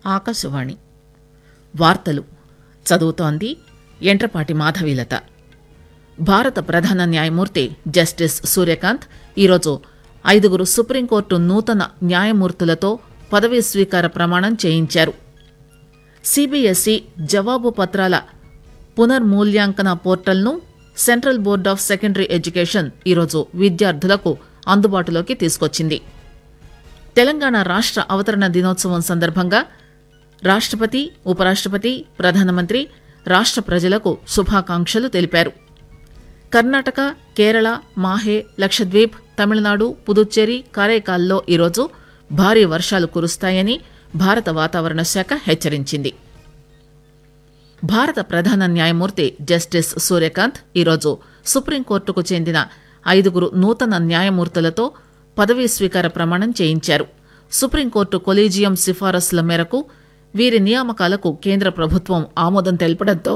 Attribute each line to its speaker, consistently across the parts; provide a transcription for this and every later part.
Speaker 1: ఆకాశవాణి వార్తలు చదువుతోంది ఎంట్రపాటి మాధవీలత భారత ప్రధాన న్యాయమూర్తి జస్టిస్ సూర్యకాంత్ ఈరోజు ఐదుగురు సుప్రీంకోర్టు నూతన న్యాయమూర్తులతో పదవీ స్వీకార ప్రమాణం చేయించారు సిబిఎస్ఈ జవాబు పత్రాల పునర్మూల్యాంకన పోర్టల్ను Central Board of Secondary Education ఈరోజు విద్యార్థులకు అందుబాటులోకి తీసుకొచ్చింది తెలంగాణ రాష్ట్ర అవతరణ దినోత్సవం సందర్భంగా రాష్ట్రపతి ఉపరాష్ట్రపతి ప్రధానమంత్రి రాష్ట్ర ప్రజలకు శుభాకాంక్షలు తెలిపారు కర్ణాటక కేరళ మాహే లక్షద్వీప్ తమిళనాడు పుదుచ్చేరి కారైకాల్లో ఈరోజు భారీ వర్షాలు కురుస్తాయని భారత వాతావరణ శాఖ హెచ్చరించింది భారత ప్రధాన న్యాయమూర్తి జస్టిస్ సూర్యకాంత్ ఈరోజు సుప్రీంకోర్టుకు చెందిన ఐదుగురు నూతన న్యాయమూర్తులతో పదవీ స్వీకార ప్రమాణం చేయించారు సుప్రీంకోర్టు కొలీజియం సిఫారసుల మేరకు వీరి నియామకాలకు కేంద్ర ప్రభుత్వం ఆమోదం తెలపడంతో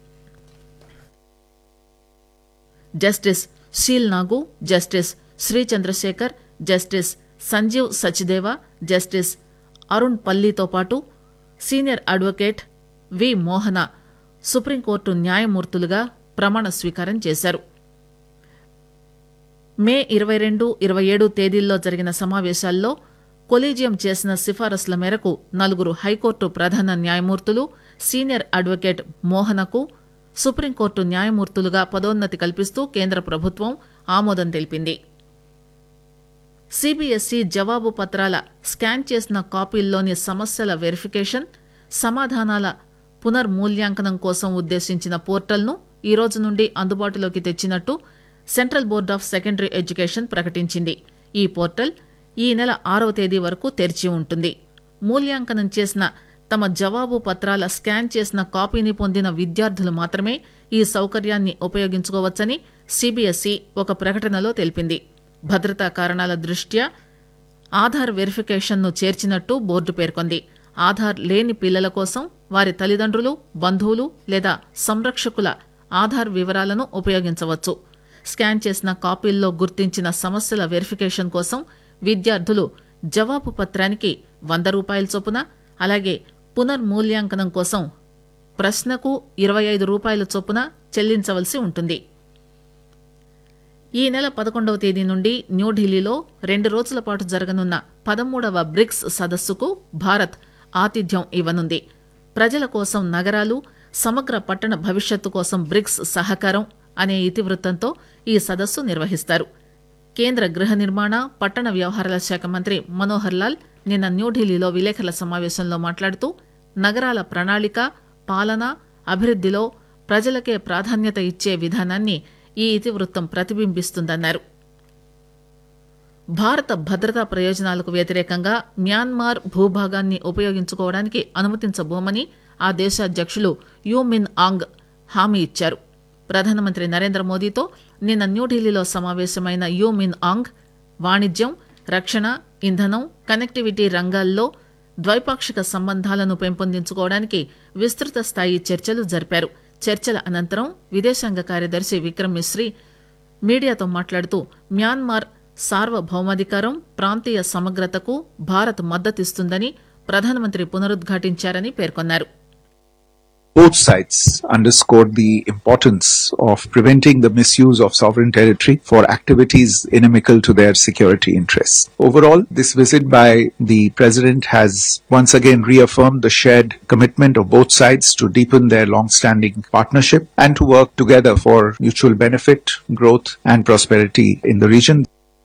Speaker 1: justice Sheel Nagu justice Sri Chandrasekhar justice Sanjeev Sachdeva justice Arun పల్లీతో పాటు senior advocate V Mohana Supreme Court న్యాయమూర్తులుగా ప్రమాణ స్వీకారం చేశారు మే ఇరవై రెండు ఇరవై ఏడు తేదీల్లో జరిగిన సమావేశాల్లో కొలీజియం చేసిన సిఫారసుల మేరకు నలుగురు హైకోర్టు ప్రధాన న్యాయమూర్తులు సీనియర్ అడ్వకేట్ మోహనకు సుప్రీంకోర్టు న్యాయమూర్తులుగా పదోన్నతి కల్పిస్తూ కేంద్ర ప్రభుత్వం ఆమోదం తెలిపింది సిబిఎస్ఈ జవాబు పత్రాల స్కాన్ చేసిన కాపీల్లోని సమస్యల వెరిఫికేషన్ సమాధానాల పునర్మూల్యాంకనం కోసం ఉద్దేశించిన పోర్టల్ను ఈ రోజు నుండి అందుబాటులోకి తెచ్చినట్టు Central Board of Secondary Education ప్రకటించింది ఈ పోర్టల్ ఈ నెల ఆరవ తేదీ వరకు తెరిచి ఉంటుంది మూల్యాంకనం చేసిన తమ జవాబు పత్రాల స్కాన్ చేసిన కాపీని పొందిన విద్యార్థులు మాత్రమే ఈ సౌకర్యాన్ని ఉపయోగించుకోవచ్చని సిబిఎస్ఈ ఒక ప్రకటనలో తెలిపింది భద్రతా కారణాల దృష్ట్యా ఆధార్ వెరిఫికేషన్ను చేర్చినట్టు బోర్డు పేర్కొంది ఆధార్ లేని పిల్లల కోసం వారి తల్లిదండ్రులు బంధువులు లేదా సంరక్షకుల ఆధార్ వివరాలను ఉపయోగించవచ్చు స్కాన్ చేసిన కాపీల్లో గుర్తించిన సమస్యల వెరిఫికేషన్ కోసం విద్యార్థులు జవాబు పత్రానికి వంద రూపాయల చొప్పున అలాగే పునర్మూల్యాంకనం కోసం ప్రశ్నకు ఇరవై ఐదు రూపాయల చొప్పున చెల్లించవలసి ఉంటుంది ఈ నెల పదకొండవ తేదీ నుండి న్యూఢిల్లీలో రెండు రోజుల పాటు జరగనున్న పదమూడవ బ్రిక్స్ సదస్సుకు భారత్ ఆతిథ్యం ఇవ్వనుంది ప్రజల కోసం నగరాలు సమగ్ర పట్టణ భవిష్యత్తు కోసం బ్రిక్స్ సహకారం అనే ఇతివృత్తంతో ఈ సదస్సు నిర్వహిస్తారు కేంద్ర గృహ నిర్మాణ పట్టణ వ్యవహారాల శాఖ మంత్రి మనోహర్ లాల్ నిన్న న్యూఢిల్లీలో విలేకరుల సమావేశంలో మాట్లాడుతూ నగరాల ప్రణాళిక పాలన అభివృద్దిలో ప్రజలకే ప్రాధాన్యత ఇచ్చే విధానాన్ని ఈ ఇతివృత్తం ప్రతిబింబిస్తుందన్నారు భారత భద్రతా ప్రయోజనాలకు వ్యతిరేకంగా మ్యాన్మార్ భూభాగాన్ని ఉపయోగించుకోవడానికి అనుమతించబోమని ఆ దేశ అధ్యక్షులు యూ మిన్ ఆంగ్ హామీ ఇచ్చారు ప్రధానమంత్రి నరేంద్ర మోదీతో నిన్న న్యూఢిల్లీలో సమావేశమైన యూ మిన్ ఆంగ్ వాణిజ్యం రక్షణ ఇంధనం కనెక్టివిటీ రంగాల్లో ద్వైపాక్షిక సంబంధాలను పెంపొందించుకోవడానికి విస్తృత స్థాయి చర్చలు జరిపారు చర్చల అనంతరం విదేశాంగ కార్యదర్శి విక్రమ్ మిశ్రీ మీడియాతో మాట్లాడుతూ మ్యాన్మార్ సార్వభౌమాధికారం ప్రాంతీయ సమగ్రతకు భారత్ మద్దతిస్తుందని ప్రధానమంత్రి పునరుద్ఘాటించారని పేర్కొన్నారు
Speaker 2: Both sides underscored the importance of preventing the misuse of sovereign territory for activities inimical to their security interests. Overall, this visit by the President has once again reaffirmed the shared commitment of both sides to deepen their long-standing partnership and to work together for mutual benefit, growth and prosperity in the region.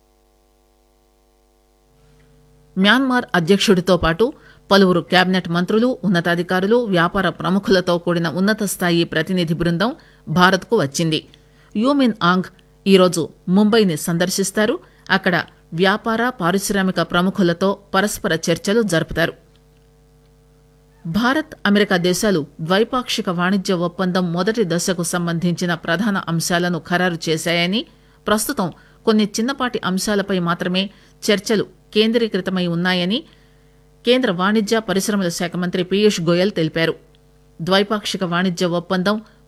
Speaker 1: Myanmar అధ్యక్షుడితో పాటు పలువురు cabinet మంత్రులు ఉన్నతాధికారులు వ్యాపార ప్రముఖులతో కూడిన ఉన్నత స్థాయి ప్రతినిధి బృందం భారత్కు వచ్చింది యూమిన్ ఆంగ్ ఈరోజు ముంబైని సందర్శిస్తారు అక్కడ వ్యాపార పారిశ్రామిక ప్రముఖులతో పరస్పర చర్చలు జరుపుతారు భారత్ అమెరికా దేశాలు ద్వైపాక్షిక వాణిజ్య ఒప్పందం మొదటి దశకు సంబంధించిన ప్రధాన అంశాలను ఖరారు చేశాయని ప్రస్తుతం కొన్ని చిన్నపాటి అంశాలపై మాత్రమే చర్చలు కేంద్రీకృతమై ఉన్నాయని కేంద్ర వాణిజ్య పరిశ్రమల శాఖ మంత్రి పీయూష్ గోయల్ తెలిపారు ద్వైపాక్షిక వాణిజ్య ఒప్పందం